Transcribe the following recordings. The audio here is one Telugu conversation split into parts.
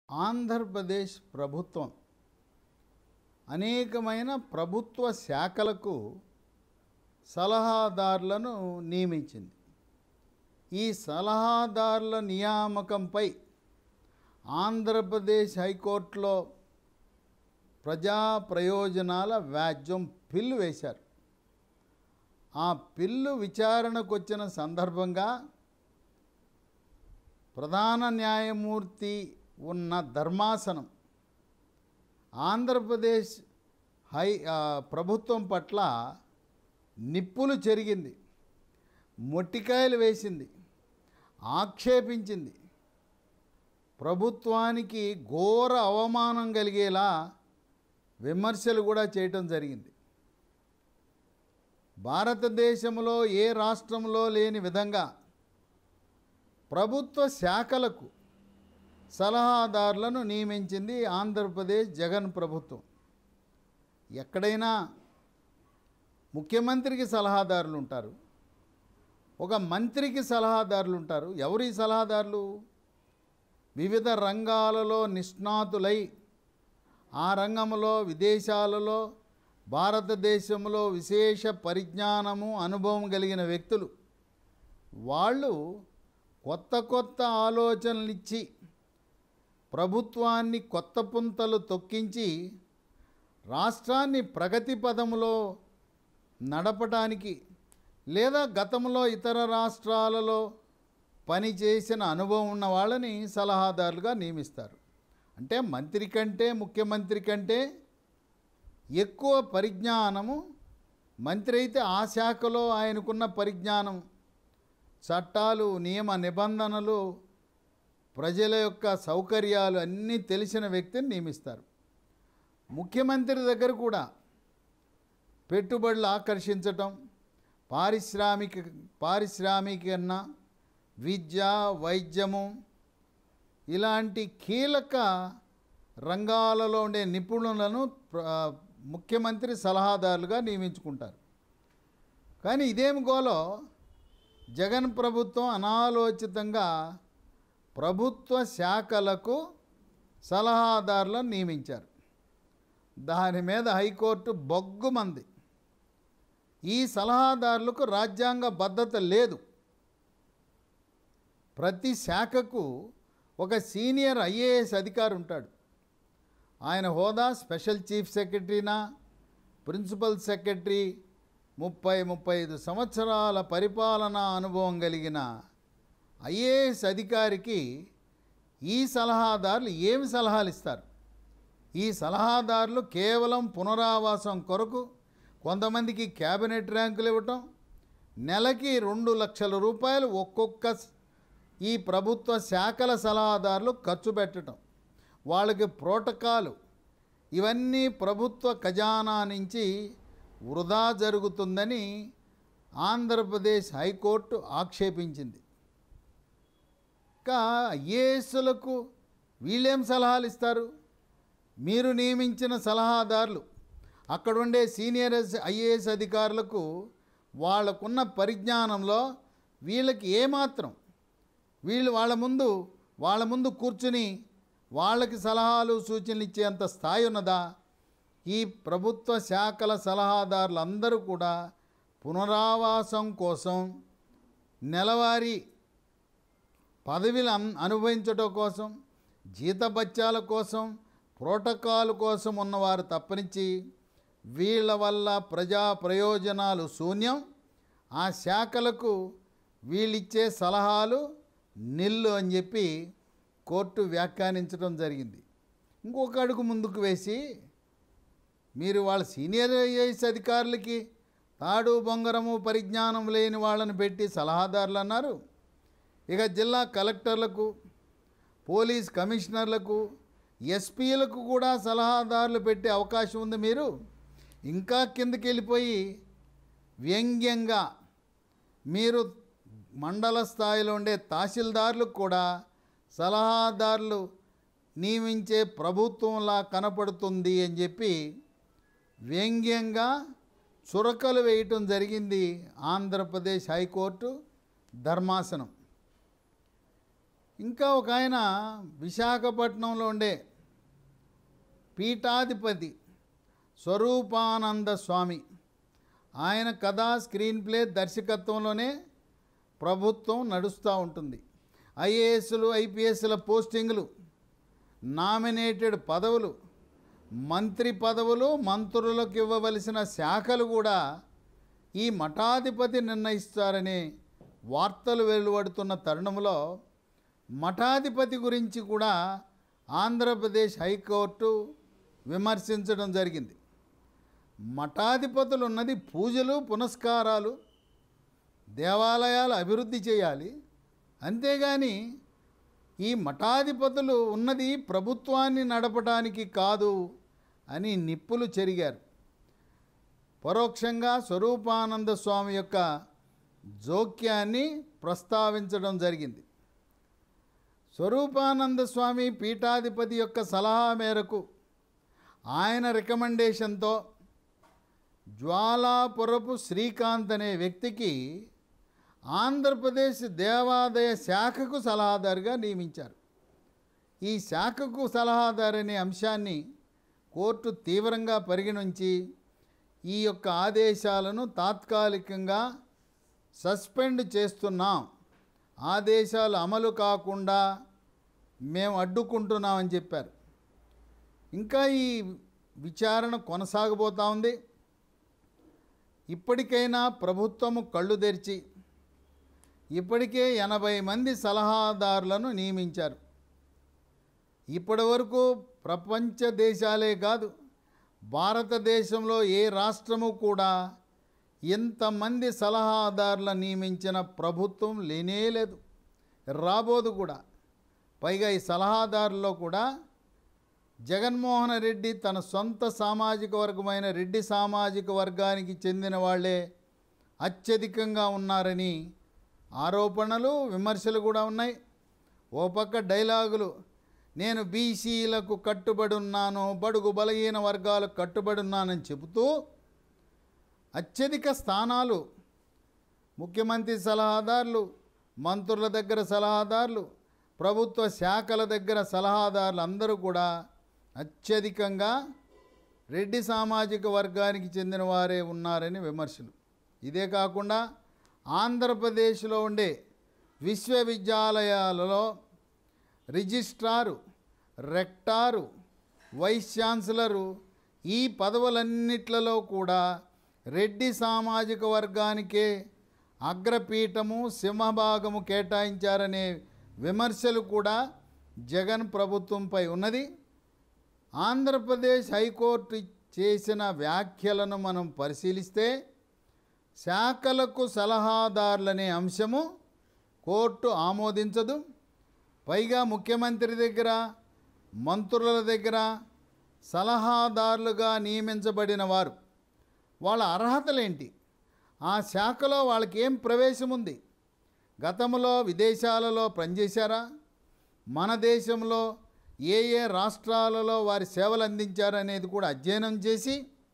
ఆంధ్రప్రదేశ్ ప్రభుత్వం అనేకమైన ప్రభుత్వ శాఖలకు సలహాదారులను నియమించింది ఈ సలహాదారుల నియామకంపై ఆంధ్రప్రదేశ్ హైకోర్టులో ప్రజా ప్రయోజనాల వ్యాజ్యం పిల్లు వేశారు ఆ పిల్లు విచారణకు వచ్చిన సందర్భంగా ప్రధాన న్యాయమూర్తి ఉన్న ధర్మాసనం ఆంధ్రప్రదేశ్ హై ఆ, ప్రభుత్వం పట్ల నిప్పులు చెరిగింది మొట్టికాయలు వేసింది ఆక్షేపించింది ప్రభుత్వానికి ఘోర అవమానం కలిగేలా విమర్శలు కూడా చేయటం జరిగింది భారతదేశంలో ఏ రాష్ట్రంలో లేని విధంగా ప్రభుత్వ శాఖలకు సలహాదారులను నియమించింది ఆంధ్రప్రదేశ్ జగన్ ప్రభుత్వం ఎక్కడైనా ముఖ్యమంత్రికి సలహాదారులు ఉంటారు ఒక మంత్రికి సలహాదారులు ఉంటారు ఎవరు ఈ సలహాదారులు వివిధ రంగాలలో నిష్ణాతులై ఆ రంగంలో విదేశాలలో భారతదేశంలో విశేష పరిజ్ఞానము అనుభవం కలిగిన వ్యక్తులు వాళ్ళు కొత్త కొత్త ఆలోచనలు ఇచ్చి ప్రభుత్వాన్ని కొత్త పుంతలు తొక్కించి రాష్ట్రాన్ని ప్రగతి పదంలో నడపడానికి లేదా గతంలో ఇతర రాష్ట్రాలలో పనిచేసిన అనుభవం ఉన్న వాళ్ళని సలహాదారులుగా నియమిస్తారు అంటే మంత్రి కంటే ముఖ్యమంత్రి కంటే ఎక్కువ పరిజ్ఞానము మంత్రి అయితే ఆ శాఖలో ఆయనకున్న పరిజ్ఞానం చట్టాలు నియమ నిబంధనలు ప్రజల యొక్క సౌకర్యాలు అన్నీ తెలిసిన వ్యక్తిని నియమిస్తారు ముఖ్యమంత్రి దగ్గర కూడా పెట్టుబడులు ఆకర్షించటం పారిశ్రామిక పారిశ్రామికరణ విద్య వైద్యము ఇలాంటి కీలక రంగాలలో ఉండే నిపుణులను ప్ర- ముఖ్యమంత్రి సలహాదారులుగా నియమించుకుంటారు కానీ ఇదేమి గోలో జగన్ ప్రభుత్వం అనాలోచితంగా ప్రభుత్వ శాఖలకు సలహాదారులను నియమించారు దాని మీద హైకోర్టు బొగ్గుమంది ఈ సలహాదారులకు రాజ్యాంగ భద్రత లేదు ప్రతి శాఖకు ఒక సీనియర్ ఐఏఎస్ అధికారి ఉంటాడు ఆయన హోదా స్పెషల్ చీఫ్ సెక్రటరీనా ప్రిన్సిపల్ సెక్రటరీ ముప్పై ముప్పై ఐదు సంవత్సరాల పరిపాలనా అనుభవం కలిగిన ఐఏఎస్ అధికారికి ఈ సలహాదారులు ఏమి సలహాలు ఇస్తారు ఈ సలహాదారులు కేవలం పునరావాసం కొరకు కొంతమందికి క్యాబినెట్ ర్యాంకులు ఇవ్వటం నెలకి రెండు లక్షల రూపాయలు ఒక్కొక్క స్- ఈ ప్రభుత్వ శాఖల సలహాదారులు ఖర్చు పెట్టడం వాళ్ళకి ప్రోటకాలు ఇవన్నీ ప్రభుత్వ ఖజానా నుంచి వృధా జరుగుతుందని ఆంధ్రప్రదేశ్ హైకోర్టు ఆక్షేపించింది ఇంకా ఐఏఎస్లకు వీళ్ళేం సలహాలు ఇస్తారు మీరు నియమించిన సలహాదారులు అక్కడుండే సీనియర్ ఐఏఎస్ అధికారులకు వాళ్ళకున్న పరిజ్ఞానంలో వీళ్ళకి ఏమాత్రం వీళ్ళు వాళ్ళ ముందు వాళ్ళ ముందు కూర్చుని వాళ్ళకి సలహాలు సూచనలు ఇచ్చేంత స్థాయి ఉన్నదా ఈ ప్రభుత్వ శాఖల సలహాదారులు అందరూ కూడా పునరావాసం కోసం నెలవారీ పదవిలు అన్- అనుభవించడం కోసం జీతబత్యాల కోసం ప్రోటోకాల్ కోసం ఉన్నవారు తప్పనించి వీళ్ళ వల్ల ప్రజా ప్రయోజనాలు శూన్యం ఆ శాఖలకు వీళ్ళిచ్చే సలహాలు నిల్లు అని చెప్పి కోర్టు వ్యాఖ్యానించడం జరిగింది ఇంకొక అడుగు ముందుకు వేసి మీరు వాళ్ళ సీనియర్ ఐఏఎస్ అధికారులకి తాడు బొంగరము పరిజ్ఞానం లేని వాళ్ళని పెట్టి సలహాదారులు అన్నారు ఇక జిల్లా కలెక్టర్లకు పోలీస్ కమిషనర్లకు ఎస్పీలకు కూడా సలహాదారులు పెట్టే అవకాశం ఉంది మీరు ఇంకా కిందకి వెళ్ళిపోయి వ్యంగ్యంగా మీరు మండల స్థాయిలో ఉండే తహసీల్దారులకు కూడా సలహాదారులు నియమించే ప్రభుత్వంలా కనపడుతుంది అని చెప్పి వ్యంగ్యంగా చురకలు వేయటం జరిగింది ఆంధ్రప్రదేశ్ హైకోర్టు ధర్మాసనం ఇంకా ఒక ఆయన విశాఖపట్నంలో ఉండే పీఠాధిపతి స్వరూపానంద స్వామి ఆయన కథ స్క్రీన్ ప్లే దర్శకత్వంలోనే ప్రభుత్వం నడుస్తూ ఉంటుంది ఐఏఎస్లు ఐపీఎస్ల పోస్టింగులు నామినేటెడ్ పదవులు మంత్రి పదవులు మంత్రులకు ఇవ్వవలసిన శాఖలు కూడా ఈ మఠాధిపతి నిర్ణయిస్తారనే వార్తలు వెలువడుతున్న తరుణంలో మఠాధిపతి గురించి కూడా ఆంధ్రప్రదేశ్ హైకోర్టు విమర్శించడం జరిగింది మఠాధిపతులు ఉన్నది పూజలు పునస్కారాలు దేవాలయాలు అభివృద్ధి చేయాలి అంతేగాని ఈ మఠాధిపతులు ఉన్నది ప్రభుత్వాన్ని నడపడానికి కాదు అని నిప్పులు చెరిగారు పరోక్షంగా స్వరూపానంద స్వామి యొక్క జోక్యాన్ని ప్రస్తావించడం జరిగింది స్వరూపానంద స్వామి పీఠాధిపతి యొక్క సలహా మేరకు ఆయన రికమెండేషన్తో జ్వాలాపురపు శ్రీకాంత్ అనే వ్యక్తికి ఆంధ్రప్రదేశ్ దేవాదాయ శాఖకు సలహాదారుగా నియమించారు ఈ శాఖకు సలహాదారు అనే అంశాన్ని కోర్టు తీవ్రంగా పరిగణించి ఈ యొక్క ఆదేశాలను తాత్కాలికంగా సస్పెండ్ చేస్తున్నాం ఆదేశాలు అమలు కాకుండా మేము అడ్డుకుంటున్నామని చెప్పారు ఇంకా ఈ విచారణ కొనసాగబోతా ఉంది ఇప్పటికైనా ప్రభుత్వము కళ్ళు తెరిచి ఇప్పటికే ఎనభై మంది సలహాదారులను నియమించారు ఇప్పటి వరకు ప్రపంచ దేశాలే కాదు భారతదేశంలో ఏ రాష్ట్రము కూడా ఇంతమంది సలహాదారుల నియమించిన ప్రభుత్వం లేనే లేదు రాబోదు కూడా పైగా ఈ సలహాదారుల్లో కూడా జగన్మోహన్ రెడ్డి తన సొంత సామాజిక వర్గమైన రెడ్డి సామాజిక వర్గానికి చెందిన వాళ్ళే అత్యధికంగా ఉన్నారని ఆరోపణలు విమర్శలు కూడా ఉన్నాయి ఓ పక్క డైలాగులు నేను బీసీలకు కట్టుబడి ఉన్నాను బడుగు బలహీన వర్గాలకు కట్టుబడి ఉన్నానని చెబుతూ అత్యధిక స్థానాలు ముఖ్యమంత్రి సలహాదారులు మంత్రుల దగ్గర సలహాదారులు ప్రభుత్వ శాఖల దగ్గర సలహాదారులు అందరూ కూడా అత్యధికంగా రెడ్డి సామాజిక వర్గానికి చెందిన వారే ఉన్నారని విమర్శలు ఇదే కాకుండా ఆంధ్రప్రదేశ్లో ఉండే విశ్వవిద్యాలయాలలో రిజిస్ట్రారు రెక్టారు వైస్ ఛాన్సలరు ఈ పదవులన్నిట్లలో కూడా రెడ్డి సామాజిక వర్గానికే అగ్రపీఠము సింహభాగము కేటాయించారనే విమర్శలు కూడా జగన్ ప్రభుత్వంపై ఉన్నది ఆంధ్రప్రదేశ్ హైకోర్టు చేసిన వ్యాఖ్యలను మనం పరిశీలిస్తే శాఖలకు సలహాదారులనే అంశము కోర్టు ఆమోదించదు పైగా ముఖ్యమంత్రి దగ్గర మంత్రుల దగ్గర సలహాదారులుగా నియమించబడిన వారు వాళ్ళ అర్హతలేంటి ఆ శాఖలో వాళ్ళకి ఏం ప్రవేశం ఉంది గతంలో విదేశాలలో పనిచేశారా మన దేశంలో ఏ ఏ రాష్ట్రాలలో వారి సేవలు అందించారనేది కూడా అధ్యయనం చేసి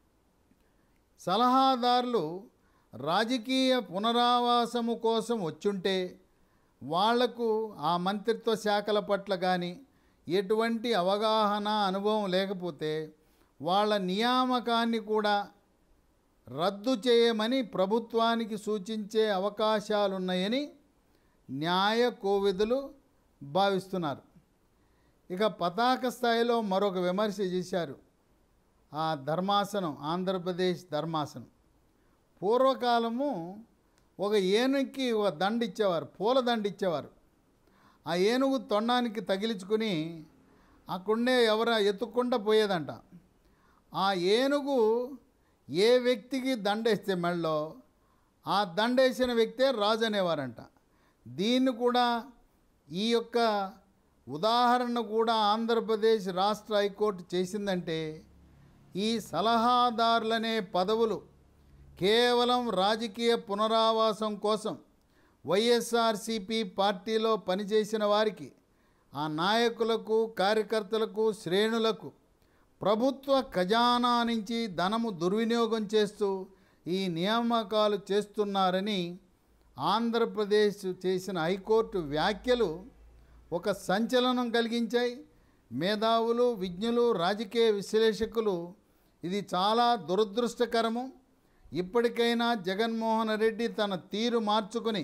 సలహాదారులు రాజకీయ పునరావాసము కోసం వచ్చుంటే వాళ్లకు ఆ మంత్రిత్వ శాఖల పట్ల కానీ ఎటువంటి అవగాహన అనుభవం లేకపోతే వాళ్ళ నియామకాన్ని కూడా రద్దు చేయమని ప్రభుత్వానికి సూచించే అవకాశాలున్నాయని న్యాయ కోవిదులు భావిస్తున్నారు ఇక పతాక స్థాయిలో మరొక విమర్శ చేశారు ఆ ధర్మాసనం ఆంధ్రప్రదేశ్ ధర్మాసనం పూర్వకాలము ఒక ఏనుగుకి ఒక దండ ఇచ్చేవారు పూల దండ ఇచ్చేవారు ఆ ఏనుగు తొండానికి తగిలించుకుని అక్కడే ఎవర ఎత్తుక్కుండా పోయేదంట ఆ ఏనుగు ఏ వ్యక్తికి దండేస్తే మెళ్ళో ఆ దండేసిన వ్యక్తే రాజు అనేవారంట దీన్ని కూడా ఈ యొక్క ఉదాహరణ కూడా ఆంధ్రప్రదేశ్ రాష్ట్ర హైకోర్టు చేసిందంటే ఈ సలహాదారులనే పదవులు కేవలం రాజకీయ పునరావాసం కోసం వైఎస్ఆర్సిపి పార్టీలో పనిచేసిన వారికి ఆ నాయకులకు కార్యకర్తలకు శ్రేణులకు ప్రభుత్వ ఖజానా నుంచి ధనము దుర్వినియోగం చేస్తూ ఈ నియామకాలు చేస్తున్నారని ఆంధ్రప్రదేశ్ చేసిన హైకోర్టు వ్యాఖ్యలు ఒక సంచలనం కలిగించాయి మేధావులు విజ్ఞులు రాజకీయ విశ్లేషకులు ఇది చాలా దురదృష్టకరము ఇప్పటికైనా జగన్మోహన్ రెడ్డి తన తీరు మార్చుకుని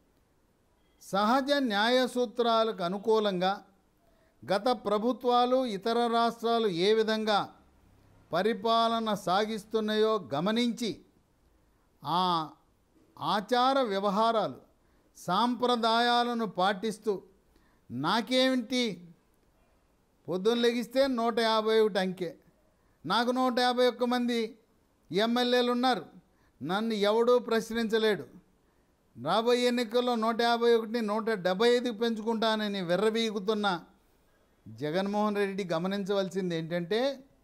సహజ న్యాయ సూత్రాలకు అనుకూలంగా గత ప్రభుత్వాలు ఇతర రాష్ట్రాలు ఏ విధంగా పరిపాలన సాగిస్తున్నాయో గమనించి ఆ ఆచార వ్యవహారాలు సాంప్రదాయాలను పాటిస్తూ నాకేమిటి పొద్దున్న లెగిస్తే నూట యాభై ఒకటి అంకె నాకు నూట యాభై ఒక్క మంది ఎమ్మెల్యేలు ఉన్నారు నన్ను ఎవడూ ప్రశ్నించలేడు రాబోయే ఎన్నికల్లో నూట యాభై ఒకటిని నూట డెబ్బై ఐదుకి పెంచుకుంటానని విర్రవీగుతున్న జగన్మోహన్ రెడ్డి గమనించవలసింది ఏంటంటే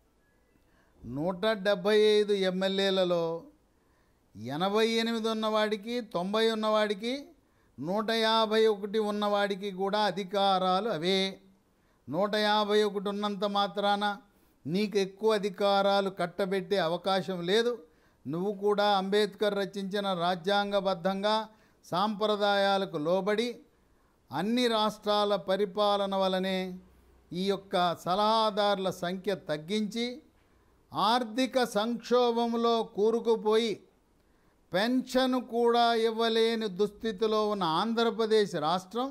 నూట డెబ్భై ఐదు ఎమ్మెల్యేలలో ఎనభై ఎనిమిది ఉన్నవాడికి తొంభై ఉన్నవాడికి నూట యాభై ఒకటి ఉన్నవాడికి కూడా అధికారాలు అవే నూట యాభై ఒకటి ఉన్నంత మాత్రాన నీకు ఎక్కువ అధికారాలు కట్టబెట్టే అవకాశం లేదు నువ్వు కూడా అంబేద్కర్ రచించిన రాజ్యాంగబద్ధంగా సాంప్రదాయాలకు లోబడి అన్ని రాష్ట్రాల పరిపాలన వలనే ఈ యొక్క సలహాదారుల సంఖ్య తగ్గించి ఆర్థిక సంక్షోభంలో కూరుకుపోయి పెన్షన్ కూడా ఇవ్వలేని దుస్థితిలో ఉన్న ఆంధ్రప్రదేశ్ రాష్ట్రం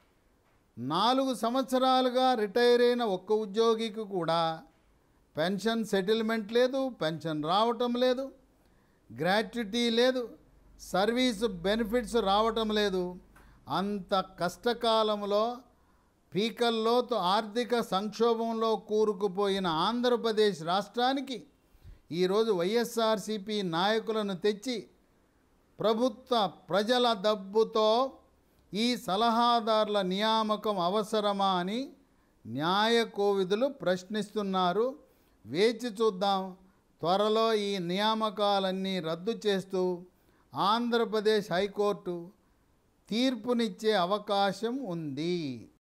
నాలుగు సంవత్సరాలుగా రిటైర్ అయిన ఒక్క ఉద్యోగికి కూడా పెన్షన్ సెటిల్మెంట్ లేదు పెన్షన్ రావటం లేదు గ్రాట్యుటీ లేదు సర్వీస్ బెనిఫిట్స్ రావటం లేదు అంత కష్టకాలంలో పీకల్లోతు ఆర్థిక సంక్షోభంలో కూరుకుపోయిన ఆంధ్రప్రదేశ్ రాష్ట్రానికి ఈరోజు వైఎస్ఆర్సిపి నాయకులను తెచ్చి ప్రభుత్వ ప్రజల డబ్బుతో ఈ సలహాదారుల నియామకం అవసరమా అని న్యాయ కోవిదులు ప్రశ్నిస్తున్నారు వేచి చూద్దాం త్వరలో ఈ నియామకాలన్నీ రద్దు చేస్తూ ఆంధ్రప్రదేశ్ హైకోర్టు తీర్పునిచ్చే అవకాశం ఉంది